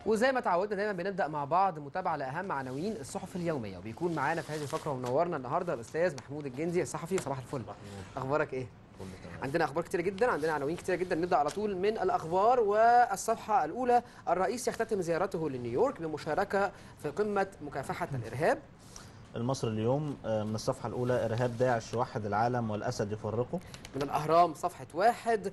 وزي ما تعودنا دايما بنبدا مع بعض متابعه لاهم عناوين الصحف اليوميه وبيكون معانا في هذه الفقره ومنورنا النهارده الاستاذ محمود الجندي الصحفي صباح الفل اخبارك ايه عندنا اخبار كتير جدا عندنا عناوين كتير جدا نبدا على طول من الاخبار والصفحه الاولى الرئيس يختتم زيارته لنيويورك بمشاركه في قمه مكافحه الارهاب المصري اليوم آه، من الصفحة الأولى إرهاب داعش يوحد العالم والأسد يفرقه من الأهرام صفحة واحد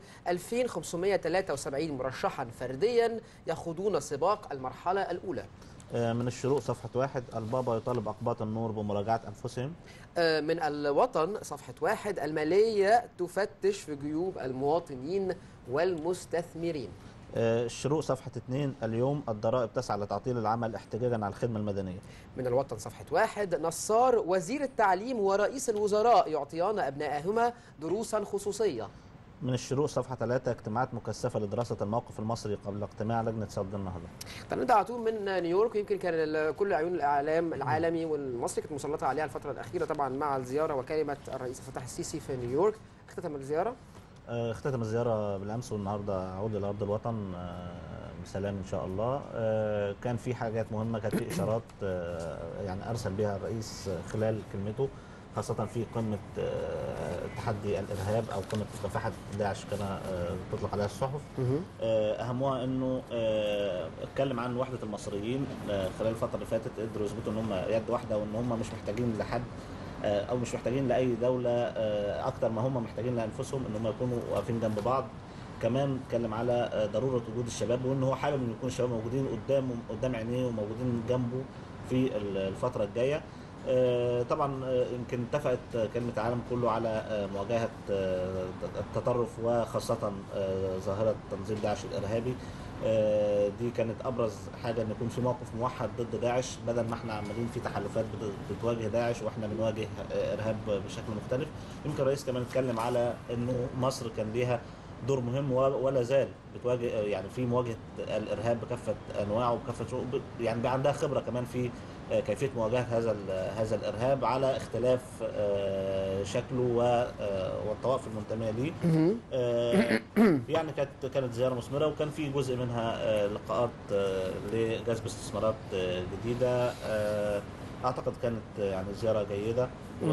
2573 مرشحا فرديا يخوضون سباق المرحلة الأولى آه، من الشروق صفحة واحد البابا يطالب أقباط النور بمراجعة أنفسهم آه، من الوطن صفحة واحد المالية تفتش في جيوب المواطنين والمستثمرين آه، الشروق صفحة اثنين اليوم الضرائب تسعى لتعطيل العمل احتجاجا على الخدمة المدنية من الوطن صفحة واحد نصار وزير التعليم ورئيس الوزراء يعطيان أبنائهما دروسا خصوصية من الشروق صفحة ثلاثة اجتماعات مكثفة لدراسة الموقف المصري قبل اجتماع لجنة صد النهضة طب نبدا على طول من نيويورك يمكن كان ال- كل عيون الاعلام العالمي والمصري كانت مسلطه عليها الفتره الاخيره طبعا مع الزياره وكلمه الرئيس عبد الفتاح السيسي في نيويورك اختتم الزياره آه، اختتم الزيارة بالأمس والنهاردة عود إلى أرض الوطن آه، بسلام إن شاء الله آه، كان في حاجات مهمة كانت في إشارات آه، يعني أرسل بها الرئيس خلال كلمته خاصة في قمة آه، تحدي الإرهاب أو قمة مكافحة داعش كما آه، تطلق عليها الصحف آه، أهمها أنه آه، اتكلم عن وحدة المصريين آه، خلال الفترة اللي فاتت قدروا يثبتوا أن هم يد واحدة وأن هم مش محتاجين لحد آه، او مش محتاجين لاي دوله آه، اكتر ما هم محتاجين لانفسهم ان هم يكونوا واقفين جنب بعض كمان اتكلم على آه، ضروره وجود الشباب وان هو حابب ان يكون الشباب موجودين قدامه قدام عينيه وموجودين جنبه في ال- الفتره الجايه آه، طبعا آه، يمكن اتفقت آه، كلمه العالم كله على آه، مواجهه آه، التطرف وخاصه آه، ظاهره تنظيم داعش الارهابي آه، دي كانت ابرز حاجه ان يكون في موقف موحد ضد داعش بدل ما احنا عمالين في تحالفات بت- بتواجه داعش واحنا بنواجه آه، ارهاب بشكل مختلف يمكن الرئيس كمان اتكلم على انه مصر كان ليها دور مهم و- ولا زال بتواجه يعني في مواجهه الارهاب بكافه انواعه وبكافه شو- ب- يعني بقى عندها خبره كمان في آه، كيفيه مواجهه هذا ال- هذا الارهاب على اختلاف آه، شكله و- آه، والطوائف المنتميه ليه آه، يعني كانت كانت زياره مثمره وكان في جزء منها آه، لقاءات آه، لجذب استثمارات آه، جديده آه، اعتقد كانت آه، يعني زياره جيده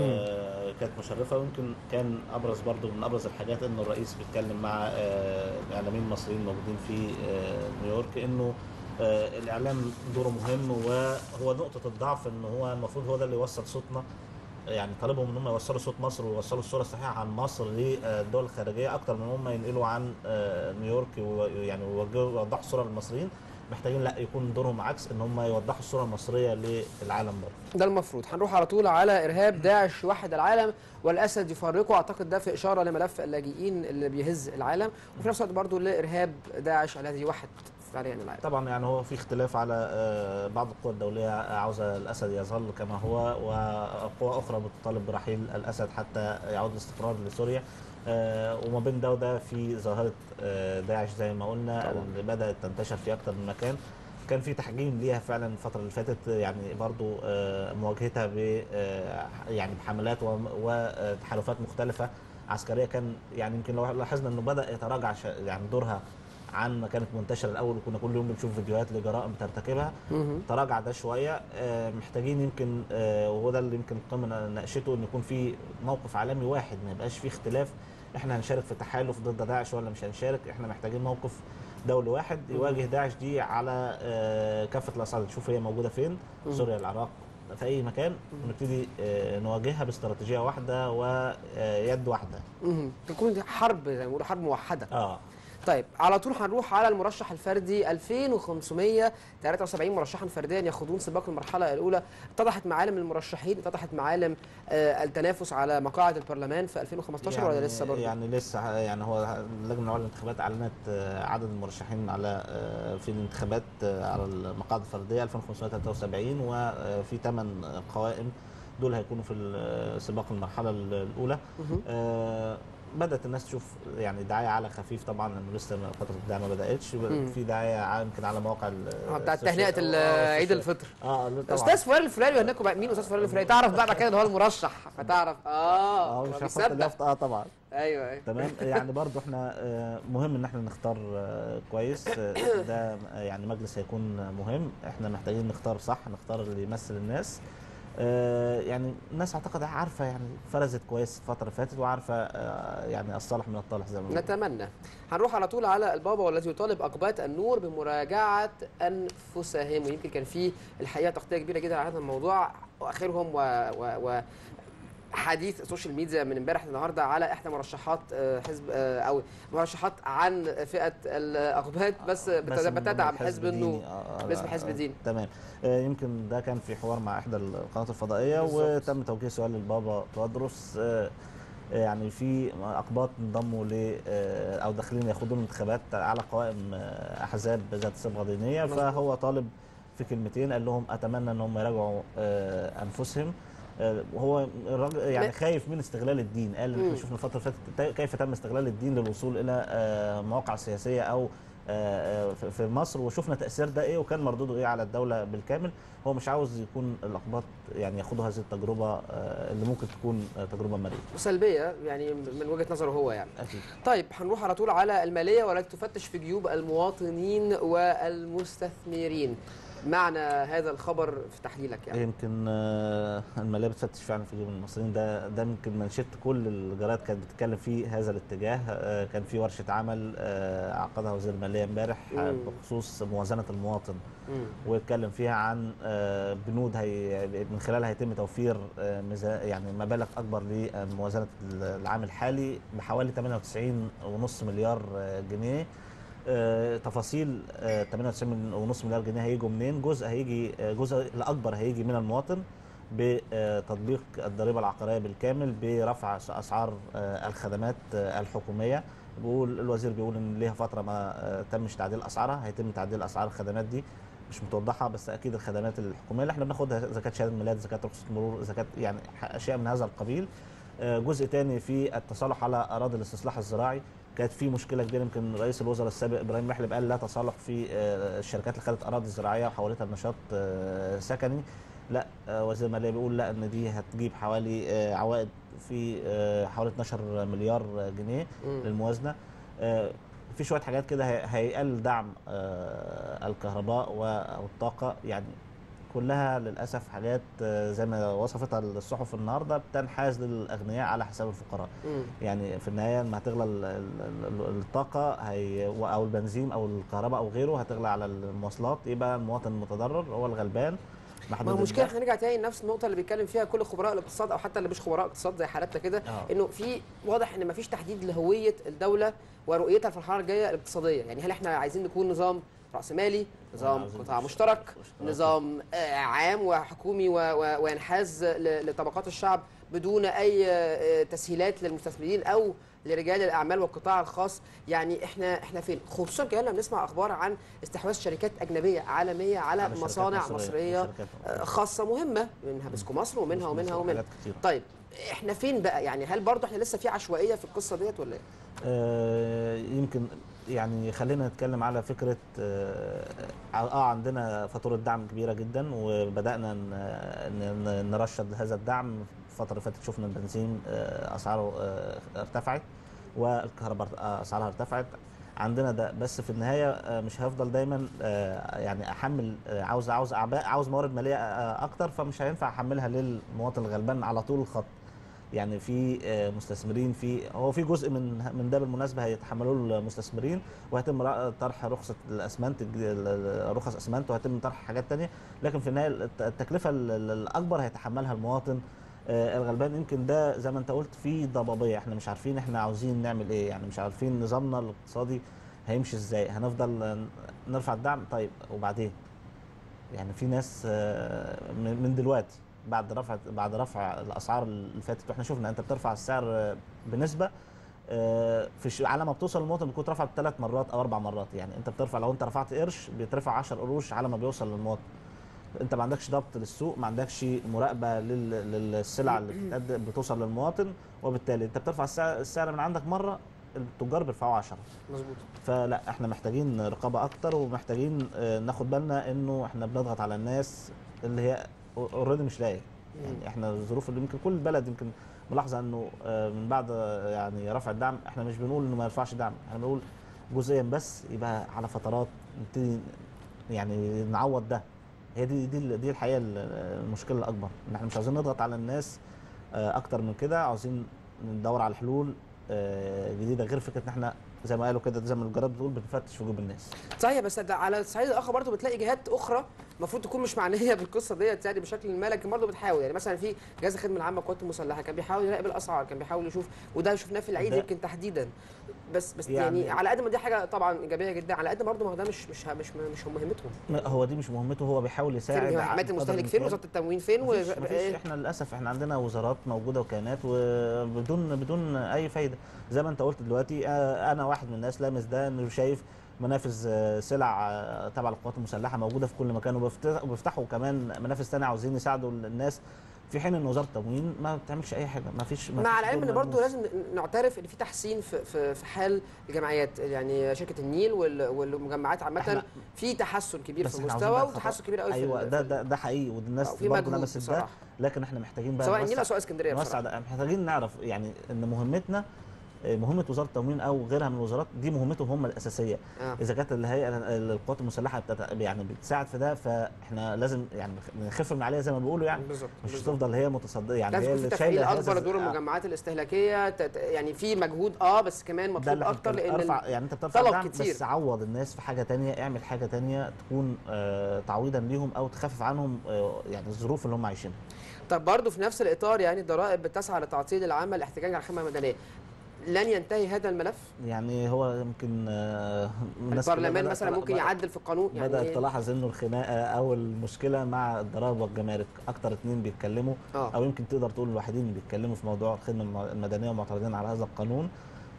وكانت مشرفه ويمكن كان ابرز برضو من ابرز الحاجات انه الرئيس بيتكلم مع آه، الاعلاميين المصريين الموجودين في آه، نيويورك انه آه، الاعلام دوره مهم وهو نقطه الضعف ان هو المفروض هو ده اللي يوصل صوتنا يعني طالبهم ان هم يوصلوا صوت مصر ويوصلوا الصوره الصحيحه عن مصر للدول الخارجيه اكتر من هم ينقلوا عن آه، نيويورك ويعني يوجهوا يوضحوا الصوره للمصريين محتاجين لا يكون دورهم عكس ان هم يوضحوا الصوره المصريه للعالم بره ده المفروض هنروح على طول على ارهاب داعش يوحد العالم والاسد يفرقه اعتقد ده في اشاره لملف اللاجئين اللي بيهز العالم وفي نفس الوقت برضه لارهاب داعش الذي يوحد فعليا العالم طبعا يعني هو في اختلاف على آه، بعض القوى الدوليه عاوزه الاسد يظل كما هو وقوى اخرى بتطالب برحيل الاسد حتى يعود الاستقرار لسوريا آه، وما بين ده وده في ظاهره آه، داعش زي ما قلنا طبعاً. اللي بدات تنتشر في اكتر من مكان كان في تحجيم ليها فعلا الفتره اللي فاتت يعني برضو آه، مواجهتها ب آه، يعني بحملات وم- وتحالفات مختلفه عسكريه كان يعني يمكن لو لاحظنا انه بدا يتراجع ش- يعني دورها عن ما كانت منتشره الاول وكنا كل يوم بنشوف فيديوهات لجرائم بترتكبها مهم. تراجع ده شويه آه، محتاجين يمكن آه، وهو ده اللي يمكن القمه ناقشته ان يكون في موقف عالمي واحد ما يبقاش فيه اختلاف احنا هنشارك في تحالف ضد داعش ولا مش هنشارك احنا محتاجين موقف دولي واحد يواجه داعش دي على آه، كافه الاصعده نشوف هي موجوده فين مم. سوريا العراق في اي مكان ونبتدي آه، نواجهها باستراتيجيه واحده ويد واحده مهم. تكون دي حرب زي ما بيقولوا حرب موحده اه طيب على طول هنروح على المرشح الفردي 2573 مرشحا فرديا يخوضون سباق المرحله الاولى اتضحت معالم المرشحين اتضحت معالم آه التنافس على مقاعد البرلمان في 2015 ولا لسه برضه يعني لسه يعني هو اللجنه العليا للانتخابات اعلنت آه، عدد المرشحين على آه، في الانتخابات آه، على المقاعد الفرديه 2573 وفي ثمان قوائم دول هيكونوا في ال- سباق المرحله الاولى مهم. آه، بدات الناس تشوف يعني دعايه على خفيف طبعا لانه لسه فتره الدعايه ما بداتش مم. في دعايه ع- يمكن على مواقع ال- آه، بتاعت السوشيال- تهنئه ال- آه، عيد السوشيال. الفطر اه طبعا استاذ فلان الفلاني يهنئكم بقى مين استاذ فلان الفلاني تعرف بقى بعد كده ان هو المرشح فتعرف اه اه هو مش هحط بيصدق. اليافطه اه طبعا ايوه ايوه تمام يعني برضو احنا آه، مهم ان احنا نختار آه، كويس آه، ده آه، يعني مجلس هيكون مهم احنا محتاجين نختار صح نختار اللي يمثل الناس آه، يعني الناس اعتقد عارفه يعني فرزت كويس الفتره اللي فاتت وعارفه آه، يعني الصالح من الطالح زي ما بيقولوا نتمنى هنروح على طول على البابا والذي يطالب اقباط النور بمراجعه انفسهم ويمكن كان في الحقيقه تغطيه كبيره جدا على هذا الموضوع واخرهم و, و, و حديث السوشيال ميديا من امبارح النهارده على احدى مرشحات آه، حزب آه، او مرشحات عن فئه الاقباط بس بت- بس من ضمن بتدعم الحزب حزب النور الديني. آه، آه، باسم لا، حزب آه، دين. تمام آه، يمكن ده كان في حوار مع احدى القنوات الفضائيه بالظبط. وتم توجيه سؤال للبابا تودرس آه، يعني في اقباط انضموا ل آه، او داخلين يخوضون انتخابات على قوائم آه، احزاب ذات صبغه دينيه مظبوط. فهو طالب في كلمتين قال لهم اتمنى ان هم يراجعوا آه، انفسهم آه، وهو الراجل يعني ما- خايف من استغلال الدين قال مم. احنا شفنا الفتره اللي فاتت كيف تم استغلال الدين للوصول الى آه، مواقع سياسيه او آه، آه، في- في مصر وشفنا تاثير ده ايه وكان مردوده ايه على الدوله بالكامل هو مش عاوز يكون الاقباط يعني ياخدوا هذه التجربه آه، اللي ممكن تكون آه، تجربه مريضه سلبيه يعني من وجهه نظره هو يعني اكيد طيب هنروح على طول على الماليه والتي تفتش في جيوب المواطنين والمستثمرين معنى هذا الخبر في تحليلك يعني يمكن آه، الماليه بتفتش فعلا في جيب المصريين ده ده يمكن منشط كل الجرايد كانت بتتكلم في هذا الاتجاه آه، كان في ورشه عمل آه، عقدها وزير الماليه امبارح آه، مم. بخصوص موازنه المواطن مم. واتكلم فيها عن آه، بنود هي من خلالها هيتم توفير آه، ميزا- يعني مبالغ اكبر لموازنه العام الحالي بحوالي 98.5 مليار آه، جنيه آه، تفاصيل آه، 98.5 مليار جنيه هيجوا منين جزء هيجي آه، جزء الاكبر هيجي من المواطن بتطبيق الضريبه العقاريه بالكامل برفع اسعار آه، الخدمات آه، الحكوميه بيقول الوزير بيقول ان ليها فتره ما آه، تمش تعديل اسعارها هيتم تعديل اسعار الخدمات دي مش متوضحه بس اكيد الخدمات الحكوميه اللي احنا بناخدها زكاه شهاده ميلاد زكاه رخصه مرور زكاه يعني اشياء من هذا القبيل آه، جزء تاني في التصالح على اراضي الاستصلاح الزراعي كانت في مشكله كبيره يمكن رئيس الوزراء السابق ابراهيم محلب قال لا تصالح في آه، الشركات اللي خدت اراضي زراعيه وحولتها لنشاط آه، سكني لا آه، وزير الماليه بيقول لا ان دي هتجيب حوالي آه، عوائد في آه، حوالي 12 مليار جنيه مم. للموازنه آه، في شويه حاجات كده هي- هيقل دعم آه، الكهرباء و- والطاقه يعني كلها للاسف حاجات آه، زي ما وصفتها الصحف النهارده بتنحاز للاغنياء على حساب الفقراء مم. يعني في النهايه لما هتغلى ال- ال- ال- الطاقه هي او البنزين او الكهرباء او غيره هتغلى على المواصلات يبقى المواطن المتضرر هو الغلبان ما محدود هو المشكله الدخل. احنا نرجع تاني لنفس النقطه اللي بيتكلم فيها كل خبراء الاقتصاد او حتى اللي مش خبراء اقتصاد زي حالاتنا كده آه. انه في واضح ان مفيش تحديد لهويه الدوله ورؤيتها في المرحله الجايه الاقتصاديه يعني هل احنا عايزين نكون نظام راسمالي نظام عاوزين قطاع مش- مشترك مشترك. نظام آه، عام وحكومي و- و- وينحاز ل- لطبقات الشعب بدون اي آه، تسهيلات للمستثمرين او لرجال الاعمال والقطاع الخاص يعني احنا احنا فين خصوصا كمان لما بنسمع اخبار عن استحواذ شركات اجنبيه عالميه على, على شركات مصانع مصرية، مصريه وشركات آه، خاصه مهمه منها بسكو مصر ومنها ومنها ومنها حاجات كتير. طيب احنا فين بقى يعني هل برضه احنا لسه في عشوائيه في القصه ديت ولا ايه؟ آه، يمكن يعني خلينا نتكلم على فكره اه آه، عندنا فاتوره دعم كبيره جدا وبدانا ن- ن- نرشد هذا الدعم الفتره اللي فاتت شفنا البنزين آه، اسعاره آه، ارتفعت والكهرباء آه، اسعارها ارتفعت عندنا ده بس في النهايه آه، مش هفضل دايما آه، يعني احمل آه، عاوز عاوز اعباء عاوز موارد ماليه آه، اكتر فمش هينفع احملها للمواطن الغلبان على طول الخط يعني في آه، مستثمرين في هو في جزء من من ده بالمناسبه هيتحملوه المستثمرين وهيتم رأ- طرح رخصه الاسمنت الج- ال- ال- رخص اسمنت وهيتم طرح حاجات تانية لكن في النهايه الت- التكلفه ال- ال- الاكبر هيتحملها المواطن آه، الغلبان يمكن ده زي ما انت قلت في ضبابيه احنا مش عارفين احنا عاوزين نعمل ايه يعني مش عارفين نظامنا الاقتصادي هيمشي ازاي هنفضل آه، نرفع الدعم طيب وبعدين يعني في ناس آه، من من دلوقتي بعد رفع بعد رفع الاسعار اللي فاتت واحنا شفنا انت بترفع السعر آه، بنسبه آه، في ش- على ما بتوصل المواطن بيكون اترفع ثلاث مرات او اربع مرات يعني انت بترفع لو انت رفعت قرش بيترفع 10 قروش على ما بيوصل للمواطن انت ما عندكش ضبط للسوق ما عندكش مراقبه لل- للسلع اللي بتقدم بتوصل للمواطن وبالتالي انت بترفع السعر, السعر من عندك مره التجار بيرفعوا 10 مظبوط فلا احنا محتاجين رقابه اكتر ومحتاجين آه، ناخد بالنا انه احنا بنضغط على الناس اللي هي اوريدي مش لاقيه يعني احنا الظروف اللي يمكن كل البلد يمكن ملاحظه انه آه، من بعد آه، يعني رفع الدعم احنا مش بنقول انه ما يرفعش دعم احنا بنقول جزئيا بس يبقى على فترات نبتدي يعني نعوض ده هي دي دي دي الحقيقه المشكله الاكبر ان احنا مش عاوزين نضغط على الناس آه، اكتر من كده عاوزين ندور على حلول آه، جديده غير فكره ان احنا زي ما قالوا كده زي ما الجراد بتقول بنفتش في جيوب الناس صحيح بس ده على الصعيد الاخر برضه بتلاقي جهات اخرى المفروض تكون مش معنيه بالقصه ديت يعني بشكل ما لكن برضه بتحاول يعني مثلا في جهاز الخدمه العامه للقوات المسلحه كان بيحاول يراقب الاسعار كان بيحاول يشوف وده شفناه في العيد ده- يمكن تحديدا بس بس يعني, يعني- على قد ما دي حاجه طبعا ايجابيه جدا على قد برضه ما هو ده مش مش مش مش هم مهمتهم ما هو دي مش مهمته هو بيحاول يساعد فين على حمايه قدر المستهلك فين الإمكان. وزاره التموين فين و... مفيش, مفيش احنا للاسف احنا عندنا وزارات موجوده وكيانات وبدون بدون اي فايده زي ما انت قلت دلوقتي آه، انا واحد من الناس لامس ده انه شايف منافذ آه، سلع آه، تبع القوات المسلحه موجوده في كل مكان وبيفت- وبيفتحوا كمان منافذ ثانيه عاوزين يساعدوا الناس في حين ان وزاره التموين ما بتعملش اي حاجه ما فيش ما مع فيش العلم دور ان برضه ملموس. لازم نعترف ان في تحسين في في في حال الجمعيات يعني شركه النيل وال- والمجمعات عامه إحنا- في تحسن كبير بس في إحنا عاوزين المستوى بقى وتحسن كبير قوي في ايوه ال- ده في ده ده حقيقي آه، والناس وفي برضه مجهود لمست ده بصراحه لكن احنا محتاجين بقى سواء النيل او نوسع- سواء اسكندريه نوسع بصراحه ده محتاجين نعرف يعني ان مهمتنا آه، مهمه وزاره التموين او غيرها من الوزارات دي مهمتهم هم الاساسيه آه. اذا كانت الهيئه القوات المسلحه بتت... يعني بتساعد في ده فاحنا لازم يعني نخف من عليها زي ما بيقولوا يعني بالظبط مش بالظبط. تفضل هي متصدره يعني لازم هي يكون في اللي تفعيل شايله هذا اكبر الز- دور آه، المجمعات الاستهلاكيه تت- يعني في مجهود اه بس كمان ده مطلوب اللي إحنا اكتر بنتكلم. لان ارفع يعني انت بترفع طلب الدعم كتير. بس عوض الناس في حاجه تانية اعمل حاجه تانية تكون آه تعويضا ليهم او تخفف عنهم آه يعني الظروف اللي هم عايشينها طب برضه في نفس الاطار يعني الضرائب بتسعى لتعطيل العمل الاحتجاج على الخدمه المدنيه لن ينتهي هذا الملف يعني هو يمكن آه الناس كلها البرلمان بدأت مثلا تلا- ممكن بدأت- يعدل في القانون يعني بدات إيه؟ تلاحظ انه الخناقه او المشكله مع الضرائب والجمارك اكتر اتنين بيتكلموا اه او يمكن تقدر تقول الوحيدين اللي بيتكلموا في موضوع الخدمه الم- المدنيه ومعترضين على هذا القانون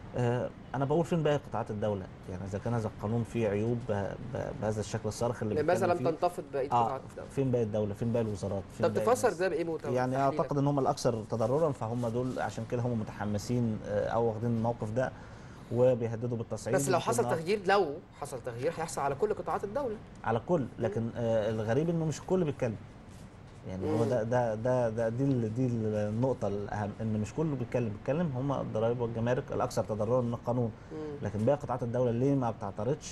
آه انا بقول فين باقي قطاعات الدوله يعني اذا كان هذا القانون فيه عيوب به- به- بهذا الشكل الصارخ اللي لماذا بيتكلم لم فيه تنتفض بقيه اه قطاعات الدولة؟ فين باقي الدوله فين باقي الوزارات فين طب باقي تفسر الناس؟ ده بايه مت- يعني تحليلك؟ اعتقد ان هم الاكثر تضررا فهم دول عشان كده هم متحمسين آه، او واخدين الموقف ده وبيهددوا بالتصعيد بس لو يمكن حصل آه، تغيير لو حصل تغيير هيحصل على كل قطاعات الدوله على الكل لكن آه الغريب انه مش الكل بيتكلم يعني هو مم. ده ده ده, ده دي ال- دي النقطه الاهم ان مش كله بيتكلم بيتكلم هم الضرائب والجمارك الاكثر تضررا من القانون مم. لكن باقي قطاعات الدوله ليه ما بتعترضش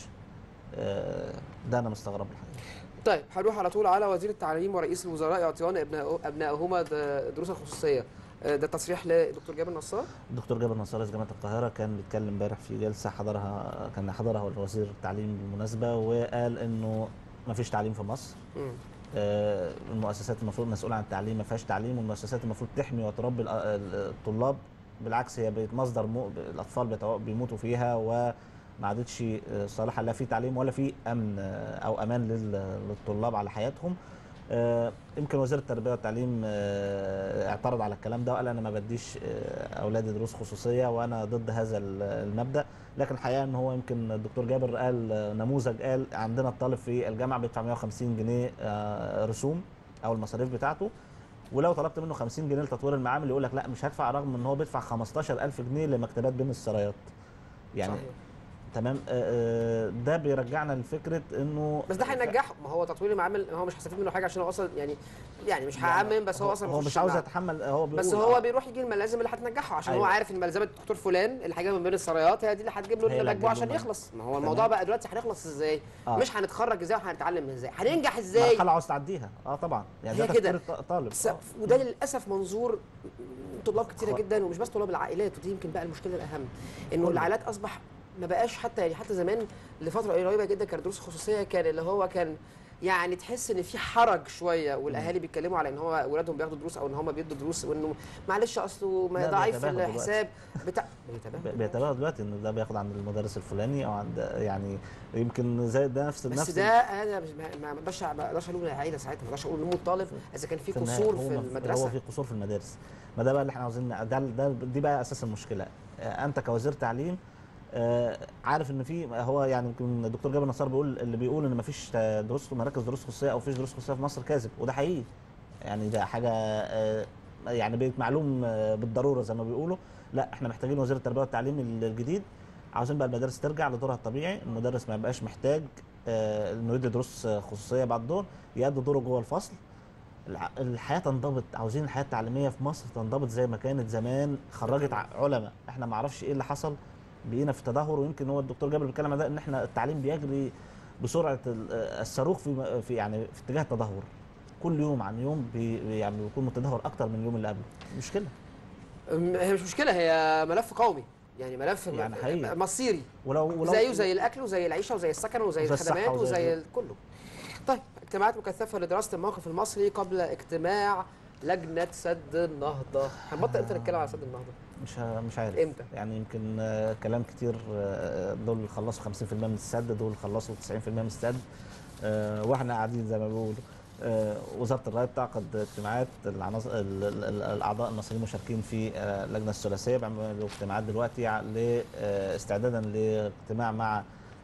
آه ده انا مستغرب الحقيقه طيب هنروح على طول على وزير التعليم ورئيس الوزراء يعطيان ابناء ابنائهما د- دروسا خصوصيه آه، ده تصريح لدكتور جابر نصار الدكتور جابر نصار رئيس جامعه القاهره كان بيتكلم امبارح في جلسه حضرها كان حضرها وزير التعليم بالمناسبه وقال انه ما فيش تعليم في مصر مم. آه، المؤسسات المفروض مسؤوله عن التعليم ما فيهاش تعليم والمؤسسات المفروض تحمي وتربي الأ- الطلاب بالعكس هي بقت مصدر مو... الاطفال بيتو- بيموتوا فيها وما عادتش آه، صالحه لا في تعليم ولا في امن آه، او امان لل- للطلاب على حياتهم آه، يمكن وزير التربيه والتعليم آه، اعترض على الكلام ده وقال انا ما بديش آه، اولادي دروس خصوصيه وانا ضد هذا ال- المبدا لكن الحقيقه ان هو يمكن الدكتور جابر قال آه، نموذج قال عندنا الطالب في الجامعه بيدفع 150 جنيه آه، رسوم او المصاريف بتاعته ولو طلبت منه 50 جنيه لتطوير المعامل يقول لك لا مش هدفع رغم ان هو بيدفع 15000 جنيه لمكتبات بين السرايات يعني صحيح. تمام آه، آه، ده بيرجعنا لفكره انه بس ده هينجحه ما هو تطوير المعامل هو مش هيستفيد منه حاجه عشان هو اصلا يعني يعني مش يعني هعمم بس هو اصلا هو بيخش مش عاوز المعهد. يتحمل هو بيقول بس هو آه، بيروح يجيب الملازم اللي هتنجحه عشان هو أيوة. عارف ان ملزمه الدكتور فلان اللي هيجيبها من بين السرايات هي دي اللي هتجيب له هي اللي المجموع هتجيب له عشان المجموع. يخلص ما هو الموضوع تمام. بقى دلوقتي هنخلص ازاي آه. مش هنتخرج ازاي وهنتعلم ازاي هننجح ازاي مرحله عاوز تعديها اه طبعا يعني هي ده كده. تفكير الطالب س- آه. وده للاسف منظور طلاب كتيره خ- جدا ومش بس طلاب العائلات ودي يمكن بقى المشكله الاهم انه كله. العائلات اصبح ما بقاش حتى يعني حتى زمان لفتره قريبه جدا كانت دروس خصوصيه كان اللي هو كان يعني تحس ان في حرج شويه والاهالي بيتكلموا على ان هو اولادهم بياخدوا دروس او ان هم بيدوا دروس وانه معلش اصله ما لا، ضعيف في بيتباهوا دلوقتي. الحساب بتاع بيتباهوا. بيتباهى دلوقتي ان ده بياخد عند المدرس الفلاني او عند يعني يمكن زي ده نفس بس نفس ده انا مش- ما ما اقدرش ما اقدرش اقول العائله ساعتها ما اقدرش اقول لام الطالب اذا كان في في النهاية قصور هو في ما- هو المدرسه في قصور في المدارس ما ده بقى اللي احنا عاوزين ده, ده دي بقى اساس المشكله آه، انت كوزير تعليم آه، عارف ان في هو يعني يمكن الدكتور جابر نصار بيقول اللي بيقول ان مفيش دروس مراكز دروس خصوصيه او مفيش دروس خصوصيه في مصر كاذب وده حقيقي يعني ده حاجه آه، يعني بقت معلوم آه، بالضروره زي ما بيقولوا لا احنا محتاجين وزير التربيه والتعليم الجديد عاوزين بقى المدارس ترجع لدورها الطبيعي المدرس ما يبقاش محتاج آه، انه يدي دروس خصوصيه بعد الدور يأدي دوره جوه الفصل الع- الحياه تنضبط عاوزين الحياه التعليميه في مصر تنضبط زي ما كانت زمان خرجت ع- علماء احنا ما اعرفش ايه اللي حصل بقينا في تدهور ويمكن هو الدكتور جابر بيتكلم عن ده ان احنا التعليم بيجري بسرعه ال- الصاروخ في في يعني في اتجاه التدهور كل يوم عن يوم بي يعني بيكون متدهور اكتر من اليوم اللي قبله مشكله أم، هي مش مشكله هي ملف قومي يعني ملف يعني حقيقي. مصيري ولو ولو زيه زي الاكل وزي العيشه وزي السكن وزي وزي الصحة الخدمات وزي وزي ال- ال- كله طيب اجتماعات مكثفه لدراسه الموقف المصري قبل اجتماع لجنه سد النهضه هنبطل امتى نتكلم على سد النهضه مش ه- مش عارف امتى يعني يمكن آه، كلام كتير آه، دول خلصوا 50% من السد دول خلصوا 90% من السد آه، واحنا قاعدين زي ما بيقولوا آه، وزاره الري بتعقد اجتماعات العناصر ال- ال- ال- الاعضاء المصريين المشاركين في آه، اللجنه الثلاثيه بيعملوا اجتماعات دلوقتي ع- ل- آه، استعدادا لاجتماع مع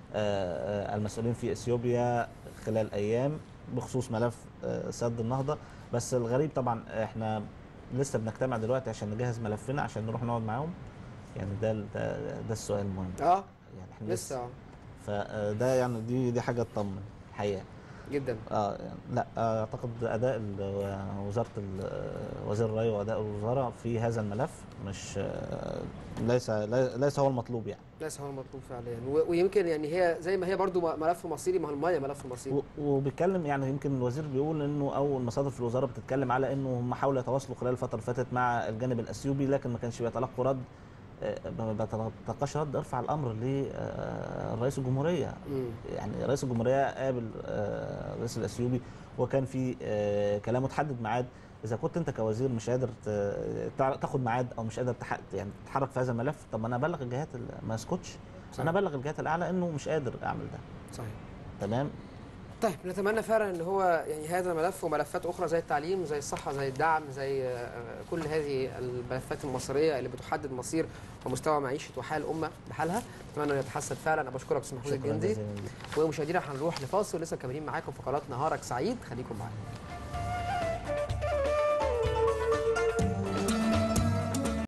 آه، آه، المسؤولين في اثيوبيا خلال ايام بخصوص ملف آه، سد النهضه بس الغريب طبعا احنا لسه بنجتمع دلوقتي عشان نجهز ملفنا عشان نروح نقعد معاهم يعني ده ال- ده, ده السؤال المهم اه يعني احنا لسه آه، فده يعني دي دي حاجه تطمن الحقيقه جدا اه يعني لا آه، اعتقد اداء ال- وزاره ال- وزير الري واداء الوزاره في هذا الملف مش آه، ليس ليس هو المطلوب يعني ليس هو المطلوب فعليا و- ويمكن يعني هي زي ما هي برضو م- ملف مصيري ما هو الميه ملف مصيري و- وبيتكلم يعني يمكن الوزير بيقول انه او المصادر في الوزاره بتتكلم على انه هم حاولوا يتواصلوا خلال الفتره اللي فاتت مع الجانب الاثيوبي لكن ما كانش بيتلقوا رد آه، ما بيتلقاش رد ارفع الامر لرئيس الجمهوريه مم. يعني رئيس الجمهوريه قابل آه، الرئيس الاثيوبي وكان في آه، كلام متحدد ميعاد اذا كنت انت كوزير مش قادر ت- تع- تاخد ميعاد او مش قادر تح- يعني تتحرك في هذا الملف طب ما انا ابلغ الجهات ال- ما اسكتش صحيح. انا ابلغ الجهات الاعلى انه مش قادر اعمل ده صحيح تمام طيب نتمنى فعلا ان هو يعني هذا الملف وملفات اخرى زي التعليم زي الصحه زي الدعم زي آه، كل هذه الملفات المصريه اللي بتحدد مصير ومستوى معيشه وحال الامه بحالها اتمنى انه يتحسن فعلا انا بشكرك استاذ محمود شكرا الجندي جزيلا ليك. ومشاهدينا هنروح لفاصل ولسه مكملين معاكم فقرات نهارك سعيد خليكم معانا